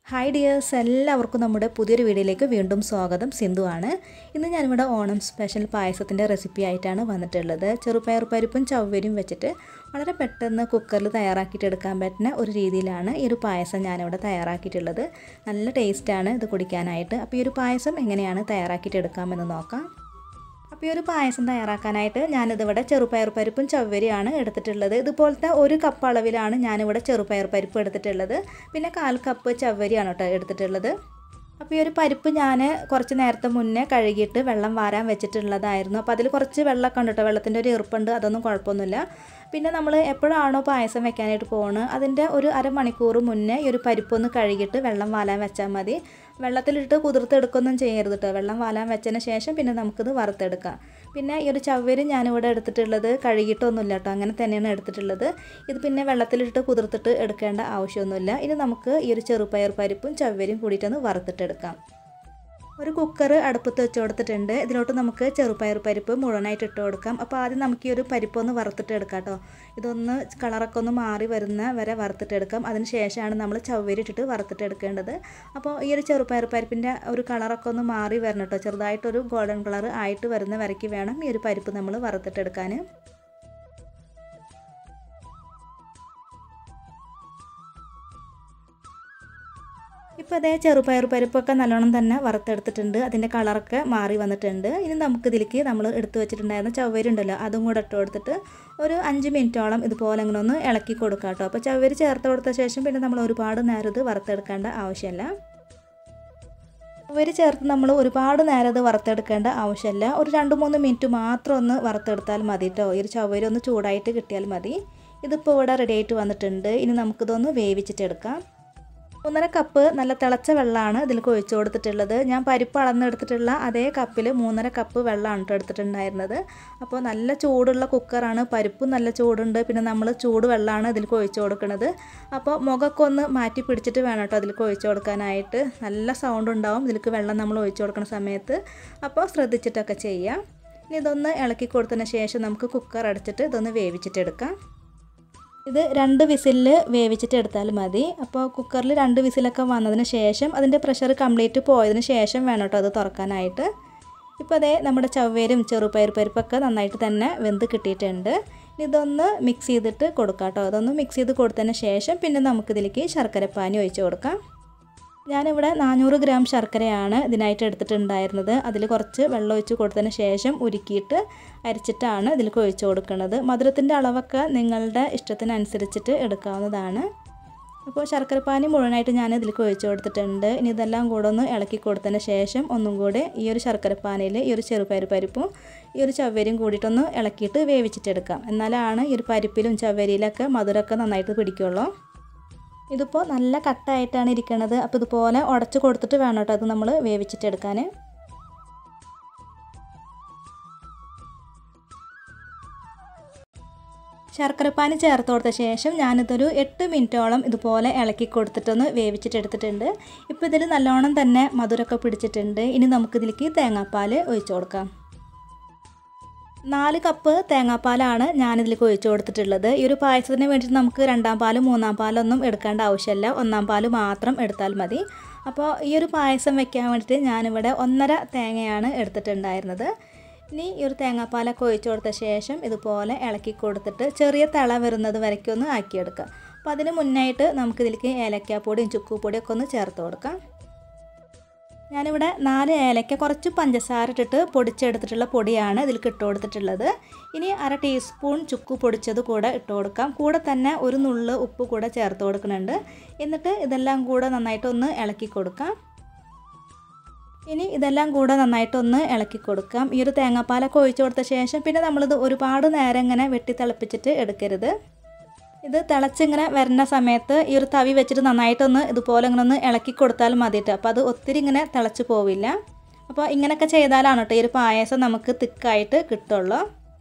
hi dears എല്ലാവർക്കും നമ്മുടെ പുതിയൊരു വീഡിയോയിലേക്ക് വീണ്ടും സ്വാഗതം സിന്ധു ആണ് ഇന്ന് ഞാനിവിടെ ഓണം സ്പെഷ്യൽ പായസത്തിൻ്റെ റെസിപ്പി ആയിട്ടാണ് വന്നിട്ടുള്ളത് ചെറുപയർ പരിപ്പും ചവ്വരിയും വെച്ചിട്ട് വളരെ പെട്ടെന്ന് കുക്കറിൽ തയ്യാറാക്കിയിട്ട് എടുക്കാൻ പറ്റുന്ന ഒരു രീതിയിലാണ് ഈ ഒരു പായസം ഞാനിവിടെ തയ്യാറാക്കിയിട്ടുള്ളത് നല്ല ടേസ്റ്റാണ് ഇത് കുടിക്കാനായിട്ട് അപ്പോൾ ഈ ഒരു പായസം എങ്ങനെയാണ് തയ്യാറാക്കിയിട്ട് എടുക്കാമെന്ന് നോക്കാം അപ്പോൾ ഈ ഒരു പായസം തയ്യാറാക്കാനായിട്ട് ഞാനിതിവിടെ ചെറുപയർ പരിപ്പും ചവ്വരിയാണ് എടുത്തിട്ടുള്ളത് ഇതുപോലത്തെ ഒരു കപ്പ് അളവിലാണ് ഞാനിവിടെ ചെറുപയർ പരിപ്പ് എടുത്തിട്ടുള്ളത് പിന്നെ കാൽ കപ്പ് ചവ്വരിയാണ് കേട്ടോ എടുത്തിട്ടുള്ളത് അപ്പോൾ ഈ ഒരു പരിപ്പ് ഞാൻ കുറച്ച് നേരത്തെ മുന്നേ കഴുകിയിട്ട് വെള്ളം വാരാൻ വെച്ചിട്ടുള്ളതായിരുന്നു അപ്പോൾ അതിൽ കുറച്ച് വെള്ളമൊക്കെ ഉണ്ട് കേട്ടോ വെള്ളത്തിൻ്റെ ഒരു ഈർപ്പുണ്ട് അതൊന്നും കുഴപ്പമൊന്നുമില്ല പിന്നെ നമ്മൾ എപ്പോഴാണോ പായസം വെക്കാനായിട്ട് പോകുന്നത് അതിൻ്റെ ഒരു അരമണിക്കൂർ മുന്നേ ഈ ഒരു പരിപ്പൊന്ന് കഴുകിയിട്ട് വെള്ളം വാലാൻ വെച്ചാൽ മതി വെള്ളത്തിലിട്ട് കുതിർത്തെടുക്കൊന്നും ചെയ്യരുത് കേട്ടോ വെള്ളം വാലാൻ വെച്ചതിന് ശേഷം പിന്നെ നമുക്കിത് വറുത്തെടുക്കാം പിന്നെ ഈ ഒരു ചവ്വരി ഞാനിവിടെ എടുത്തിട്ടുള്ളത് കഴുകിയിട്ടൊന്നുമില്ല കേട്ടോ അങ്ങനെ തന്നെയാണ് എടുത്തിട്ടുള്ളത് ഇത് പിന്നെ വെള്ളത്തിലിട്ട് കുതിർത്തിട്ട് എടുക്കേണ്ട ആവശ്യമൊന്നുമില്ല ഇനി നമുക്ക് ഈ ഒരു ചെറുപയർ പരിപ്പും ചവ്വരിയും കൂടിയിട്ടൊന്ന് വറുത്തിട്ടെടുക്കാം ഒരു കുക്കർ അടുപ്പത്ത് വെച്ച് കൊടുത്തിട്ടുണ്ട് ഇതിലോട്ട് നമുക്ക് ചെറുപയർ പരിപ്പ് മുഴുവനായിട്ട് ഇട്ട് കൊടുക്കാം അപ്പോൾ ആദ്യം നമുക്ക് ഈ ഒരു പരിപ്പ് ഒന്ന് വറുത്തിട്ട് എടുക്കാം കേട്ടോ ഇതൊന്ന് കളറൊക്കെ ഒന്ന് മാറി വരുന്ന വരെ വറുത്തിട്ട് എടുക്കാം അതിന് ശേഷമാണ് നമ്മൾ ചവ്വരി ഇട്ടിട്ട് വറുത്തിട്ട് എടുക്കേണ്ടത് അപ്പോൾ ഈ ഒരു ചെറുപയർ പരിപ്പിൻ്റെ ഒരു കളറൊക്കെ ഒന്ന് മാറി വരണം കേട്ടോ ചെറുതായിട്ടൊരു ഗോൾഡൻ കളർ ആയിട്ട് വരുന്ന വരയ്ക്ക് വേണം ഈ ഒരു പരിപ്പ് നമ്മൾ വറുത്തിട്ടെടുക്കാൻ ഇപ്പോൾ അതേ ചെറുപയർ പരിപ്പൊക്കെ നല്ലോണം തന്നെ വറുത്തെടുത്തിട്ടുണ്ട് അതിൻ്റെ കളറൊക്കെ മാറി വന്നിട്ടുണ്ട് ഇനി നമുക്കിതിലേക്ക് നമ്മൾ എടുത്തു വെച്ചിട്ടുണ്ടായിരുന്ന ചവ്വരി ഉണ്ടല്ലോ അതും കൂടെ ഇട്ട് കൊടുത്തിട്ട് ഒരു അഞ്ച് മിനിറ്റോളം ഇതുപോലെ അങ്ങനെ ഒന്ന് ഇളക്കി കൊടുക്കാം കേട്ടോ അപ്പോൾ ചവ്വരി ചേർത്ത് കൊടുത്ത ശേഷം പിന്നെ നമ്മൾ ഒരുപാട് നേരം ഇത് വറുത്തെടുക്കേണ്ട ആവശ്യമില്ല ചവ്വരി ചേർത്ത് നമ്മൾ ഒരുപാട് നേരം ഇത് വറുത്തെടുക്കേണ്ട ആവശ്യമില്ല ഒരു രണ്ട് മൂന്ന് മിനിറ്റ് മാത്രം ഒന്ന് വറുത്തെടുത്താൽ മതി കേട്ടോ ഈ ഒരു ചവ്വരി ഒന്ന് ചൂടായിട്ട് കിട്ടിയാൽ മതി ഇതിപ്പോൾ ഇവിടെ റെഡി ആയിട്ട് വന്നിട്ടുണ്ട് ഇനി നമുക്കിതൊന്ന് വേവിച്ചിട്ടെടുക്കാം ഒന്നര കപ്പ് നല്ല തിളച്ച വെള്ളമാണ് ഇതിലേക്ക് ഒഴിച്ചു കൊടുത്തിട്ടുള്ളത് ഞാൻ പരിപ്പ് അളന്നെടുത്തിട്ടുള്ള അതേ കപ്പിൽ മൂന്നര കപ്പ് വെള്ളമാണ് കേട്ടോ എടുത്തിട്ടുണ്ടായിരുന്നത് അപ്പോൾ നല്ല ചൂടുള്ള കുക്കറാണ് പരിപ്പും നല്ല ചൂടുണ്ട് പിന്നെ നമ്മൾ ചൂട് വെള്ളമാണ് ഇതിലേക്ക് ഒഴിച്ചു കൊടുക്കുന്നത് അപ്പോൾ മുഖമൊക്കെ ഒന്ന് മാറ്റി പിടിച്ചിട്ട് വേണം കേട്ടോ അതിലേക്ക് ഒഴിച്ചു കൊടുക്കാനായിട്ട് നല്ല സൗണ്ട് ഉണ്ടാവും ഇതിലേക്ക് വെള്ളം നമ്മൾ ഒഴിച്ചു കൊടുക്കുന്ന സമയത്ത് അപ്പോൾ ശ്രദ്ധിച്ചിട്ടൊക്കെ ചെയ്യാം ഇനി ഇതൊന്ന് ഇളക്കി കൊടുത്തതിന് ശേഷം നമുക്ക് കുക്കർ അടച്ചിട്ട് ഇതൊന്ന് വേവിച്ചിട്ടെടുക്കാം ഇത് രണ്ട് വിസിലിൽ വേവിച്ചിട്ട് എടുത്താൽ മതി അപ്പോൾ കുക്കറിൽ രണ്ട് വിസിലൊക്കെ വന്നതിന് ശേഷം അതിൻ്റെ പ്രഷർ കംപ്ലീറ്റ് പോയതിന് ശേഷം വേണം കേട്ടോ അത് തുറക്കാനായിട്ട് ഇപ്പോൾ അതേ നമ്മുടെ ചവ്വേരും ചെറുപയർ പരിപ്പൊക്കെ നന്നായിട്ട് തന്നെ വെന്ത് കിട്ടിയിട്ടുണ്ട് ഇതൊന്ന് മിക്സ് ചെയ്തിട്ട് കൊടുക്കാം കേട്ടോ അതൊന്ന് മിക്സ് ചെയ്ത് കൊടുത്തതിന് ശേഷം പിന്നെ നമുക്കിതിലേക്ക് ശർക്കരപ്പാനി ഒഴിച്ച് കൊടുക്കാം ഞാനിവിടെ നാനൂറ് ഗ്രാം ശർക്കരയാണ് ഇതിനായിട്ട് എടുത്തിട്ടുണ്ടായിരുന്നത് അതിൽ കുറച്ച് വെള്ളം ഒഴിച്ച് കൊടുത്തതിന് ശേഷം ഉരുക്കിയിട്ട് അരിച്ചിട്ടാണ് ഇതിലേക്ക് ഒഴിച്ച് കൊടുക്കുന്നത് മധുരത്തിൻ്റെ അളവൊക്കെ നിങ്ങളുടെ ഇഷ്ടത്തിനനുസരിച്ചിട്ട് എടുക്കാവുന്നതാണ് അപ്പോൾ ശർക്കരപ്പാനി മുഴുവനായിട്ട് ഞാൻ ഇതിലേക്ക് ഒഴിച്ച് കൊടുത്തിട്ടുണ്ട് ഇനി ഇതെല്ലാം കൂടെ ഒന്ന് ഇളക്കി കൊടുത്തതിന് ശേഷം ഒന്നും കൂടെ ഈ ഒരു ശർക്കരപ്പാനിയിൽ ഈ ഒരു ചെറുപയർ പരിപ്പും ഈ ഒരു ചവ്വരിയും കൂടിയിട്ടൊന്ന് ഇളക്കിയിട്ട് വേവിച്ചിട്ടെടുക്കാം എന്നാലാണ് ഈ ഒരു പരിപ്പിലും ചവ്വരിയിലൊക്കെ മധുരമൊക്കെ നന്നായിട്ട് പിടിക്കുള്ളൂ ഇതിപ്പോൾ നല്ല കട്ടായിട്ടാണ് ഇരിക്കുന്നത് അപ്പോൾ ഇതുപോലെ ഉടച്ച് കൊടുത്തിട്ട് വേണം കേട്ടോ അത് നമ്മൾ വേവിച്ചിട്ടെടുക്കാൻ ശർക്കരപ്പാനി ചേർത്ത് കൊടുത്ത ശേഷം ഞാനിതൊരു എട്ട് മിനിറ്റോളം ഇതുപോലെ ഇളക്കി കൊടുത്തിട്ടൊന്ന് വേവിച്ചിട്ടെടുത്തിട്ടുണ്ട് ഇപ്പോൾ ഇതിൽ നല്ലോണം തന്നെ മധുരമൊക്കെ പിടിച്ചിട്ടുണ്ട് ഇനി നമുക്കിതിലേക്ക് തേങ്ങാപ്പാൽ ഒഴിച്ചു കൊടുക്കാം നാല് കപ്പ് തേങ്ങാപ്പാലാണ് ഞാനിതിലേക്ക് ഒഴിച്ചു കൊടുത്തിട്ടുള്ളത് ഈ ഒരു പായസത്തിന് വേണ്ടിയിട്ട് നമുക്ക് രണ്ടാം പാലും മൂന്നാം പാലൊന്നും എടുക്കേണ്ട ആവശ്യമില്ല ഒന്നാം പാൽ മാത്രം എടുത്താൽ മതി അപ്പോൾ ഈ ഒരു പായസം വെക്കാൻ വേണ്ടിയിട്ട് ഞാനിവിടെ ഒന്നര തേങ്ങയാണ് എടുത്തിട്ടുണ്ടായിരുന്നത് ഇനി ഈ ഒരു തേങ്ങാപ്പാലൊക്കെ ഒഴിച്ചു കൊടുത്ത ശേഷം ഇതുപോലെ ഇളക്കി കൊടുത്തിട്ട് ചെറിയ തിള വരുന്നത് വരയ്ക്കൊന്ന് ആക്കിയെടുക്കുക അപ്പോൾ അതിന് മുന്നായിട്ട് നമുക്കിതിലേക്ക് ഏലക്കാപ്പൊടിയും ചുക്കുപൊടിയും ഒക്കെ ഒന്ന് ചേർത്ത് കൊടുക്കാം ഞാനിവിടെ നാല് ഏലക്ക കുറച്ച് പഞ്ചസാര ഇട്ടിട്ട് പൊടിച്ചെടുത്തിട്ടുള്ള പൊടിയാണ് ഇതിലേക്ക് ഇട്ട് കൊടുത്തിട്ടുള്ളത് ഇനി അര ടീസ്പൂൺ ചുക്ക് പൊടിച്ചത് കൂടെ ഇട്ട് കൊടുക്കാം കൂടെ തന്നെ ഒരു നുള്ള് ഉപ്പ് കൂടെ ചേർത്ത് കൊടുക്കുന്നുണ്ട് എന്നിട്ട് ഇതെല്ലാം കൂടെ നന്നായിട്ടൊന്ന് ഇളക്കി കൊടുക്കാം ഇനി ഇതെല്ലാം കൂടെ നന്നായിട്ടൊന്ന് ഇളക്കി കൊടുക്കാം ഈ ഒരു തേങ്ങാപ്പാലൊക്കെ ഒഴിച്ചു കൊടുത്ത ശേഷം പിന്നെ നമ്മളിത് ഒരുപാട് നേരം ഇങ്ങനെ വെട്ടി തിളപ്പിച്ചിട്ട് എടുക്കരുത് ഇത് തിളച്ചിങ്ങനെ വരുന്ന സമയത്ത് ഈ ഒരു തവി വെച്ചിട്ട് നന്നായിട്ടൊന്ന് ഇതുപോലെ ഇങ്ങനെ ഒന്ന് ഇളക്കി കൊടുത്താൽ മതിയിട്ട് അപ്പോൾ അത് ഒത്തിരി ഇങ്ങനെ തിളച്ച് പോവില്ല അപ്പോൾ ഇങ്ങനെയൊക്കെ ചെയ്താലാണ് കേട്ടോ ഈ ഒരു പായസം നമുക്ക് തിക്കായിട്ട് കിട്ടുള്ളൂ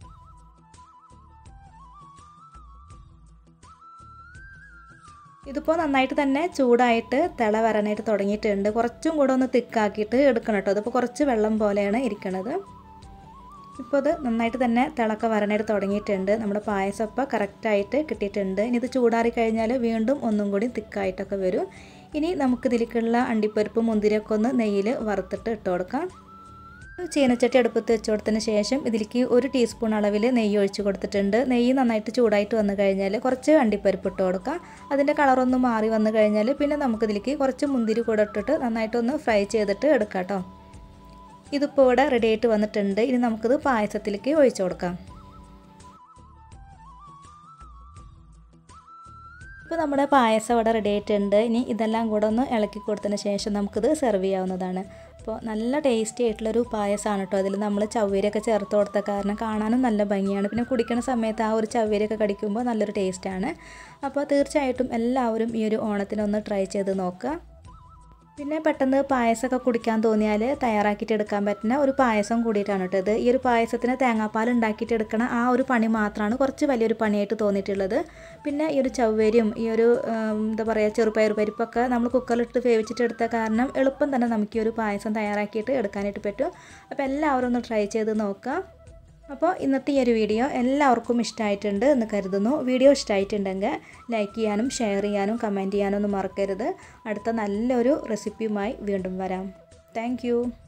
ഇതിപ്പോൾ നന്നായിട്ട് തന്നെ ചൂടായിട്ട് തിള വരാനായിട്ട് തുടങ്ങിയിട്ടുണ്ട് കുറച്ചും കൂടെ ഒന്ന് തിക്കാക്കിയിട്ട് എടുക്കണം കേട്ടോ അതിപ്പോൾ കുറച്ച് വെള്ളം പോലെയാണ് ഇരിക്കണത് ഇപ്പോൾ ഇത് നന്നായിട്ട് തന്നെ തിളക്ക വരാനായിട്ട് തുടങ്ങിയിട്ടുണ്ട് നമ്മുടെ പായസം ഇപ്പോൾ കറക്റ്റായിട്ട് കിട്ടിയിട്ടുണ്ട് ഇനി ഇത് ചൂടാറി കഴിഞ്ഞാൽ വീണ്ടും ഒന്നും കൂടി തിക്കായിട്ടൊക്കെ വരും ഇനി നമുക്കിതിലേക്കുള്ള അണ്ടിപ്പരിപ്പ് മുന്തിരിയൊക്കെ ഒന്ന് നെയ്യിൽ വറുത്തിട്ട് ഇട്ട് കൊടുക്കാം ചീനച്ചട്ടി അടുപ്പത്ത് വെച്ച് കൊടുത്തതിന് ശേഷം ഇതിലേക്ക് ഒരു ടീസ്പൂൺ അളവിൽ നെയ്യ് ഒഴിച്ച് കൊടുത്തിട്ടുണ്ട് നെയ്യ് നന്നായിട്ട് ചൂടായിട്ട് വന്നു കഴിഞ്ഞാൽ കുറച്ച് അണ്ടിപ്പരിപ്പ് ഇട്ട് കൊടുക്കാം അതിൻ്റെ കളറൊന്ന് മാറി വന്നു കഴിഞ്ഞാൽ പിന്നെ നമുക്കിതിലേക്ക് കുറച്ച് മുന്തിരി കൂടെ ഇട്ടിട്ട് നന്നായിട്ടൊന്ന് ഫ്രൈ ചെയ്തിട്ട് എടുക്കാം കേട്ടോ ഇതിപ്പോൾ ഇവിടെ റെഡി ആയിട്ട് വന്നിട്ടുണ്ട് ഇനി നമുക്കിത് പായസത്തിലേക്ക് ഒഴിച്ചു കൊടുക്കാം ഇപ്പോൾ നമ്മുടെ പായസം ഇവിടെ റെഡി ആയിട്ടുണ്ട് ഇനി ഇതെല്ലാം കൂടെ ഒന്ന് ഇളക്കി കൊടുത്തതിന് ശേഷം നമുക്കിത് സെർവ് ചെയ്യാവുന്നതാണ് അപ്പോൾ നല്ല ടേസ്റ്റി ആയിട്ടുള്ളൊരു പായസമാണ് കേട്ടോ അതിൽ നമ്മൾ ചവ്വരിയൊക്കെ ചേർത്ത് കൊടുത്ത കാരണം കാണാനും നല്ല ഭംഗിയാണ് പിന്നെ കുടിക്കുന്ന സമയത്ത് ആ ഒരു ചവ്വരിയൊക്കെ കടിക്കുമ്പോൾ നല്ലൊരു ടേസ്റ്റാണ് അപ്പോൾ തീർച്ചയായിട്ടും എല്ലാവരും ഈ ഒരു ഓണത്തിനൊന്ന് ട്രൈ ചെയ്ത് നോക്കുക പിന്നെ പെട്ടെന്ന് പായസമൊക്കെ കുടിക്കാൻ തോന്നിയാൽ തയ്യാറാക്കിയിട്ട് എടുക്കാൻ പറ്റുന്ന ഒരു പായസം കൂടിയിട്ടാണ് കേട്ടോ ഇത് ഈ ഒരു പായസത്തിന് തേങ്ങാപ്പാൽ ഉണ്ടാക്കിയിട്ട് എടുക്കണ ആ ഒരു പണി മാത്രമാണ് കുറച്ച് വലിയൊരു പണിയായിട്ട് തോന്നിയിട്ടുള്ളത് പിന്നെ ഈ ഒരു ചവ്വരിയും ഈ ഒരു എന്താ പറയുക ചെറുപയർ പരിപ്പൊക്കെ നമ്മൾ കുക്കറിലിട്ട് വേവിച്ചിട്ട് എടുത്ത കാരണം എളുപ്പം തന്നെ നമുക്ക് ഈ ഒരു പായസം തയ്യാറാക്കിയിട്ട് എടുക്കാനായിട്ട് പറ്റും അപ്പോൾ എല്ലാവരും ഒന്ന് ട്രൈ ചെയ്ത് നോക്കുക അപ്പോൾ ഇന്നത്തെ ഈ ഒരു വീഡിയോ എല്ലാവർക്കും ഇഷ്ടമായിട്ടുണ്ട് എന്ന് കരുതുന്നു വീഡിയോ ഇഷ്ടമായിട്ടുണ്ടെങ്കിൽ ലൈക്ക് ചെയ്യാനും ഷെയർ ചെയ്യാനും കമൻറ്റ് ചെയ്യാനും ഒന്നും മറക്കരുത് അടുത്ത നല്ലൊരു റെസിപ്പിയുമായി വീണ്ടും വരാം താങ്ക്